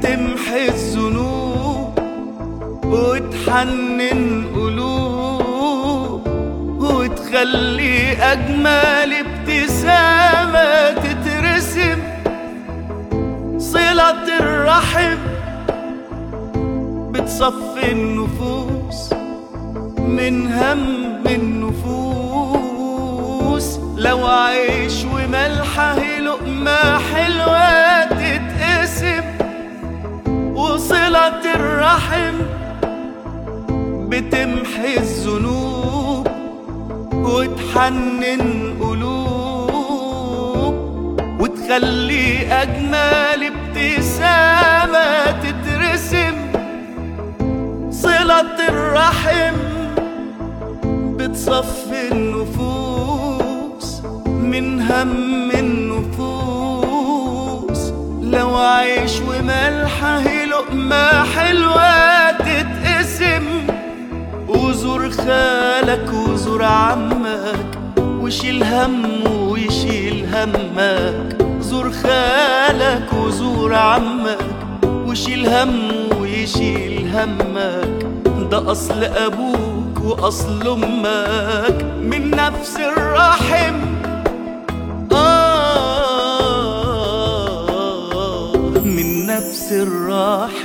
بتمحي الذنوب وتحنن قلوب وتخلي أجمل ابتسامة تترسم صلة الرحم بتصفي النفوس من هم النفوس لو عيش وملحه لقمة حلوة تتقسم وصلة الرحم بتمحي الذنوب وتحنن قلوب وتخلي أجمل ابتسامة تترسم صلة الرحم بتصفي النفوس من هم النفوس لو عيش وملحه لقمة حلوة تتقسم وزور خالك وزور عمك وشيل هم ويشيل همك زور خالك وزور عمك وشيل هم ويشيل همك ده أصل أبوك وأصل أمك من نفس الرحم آه من نفس الرحم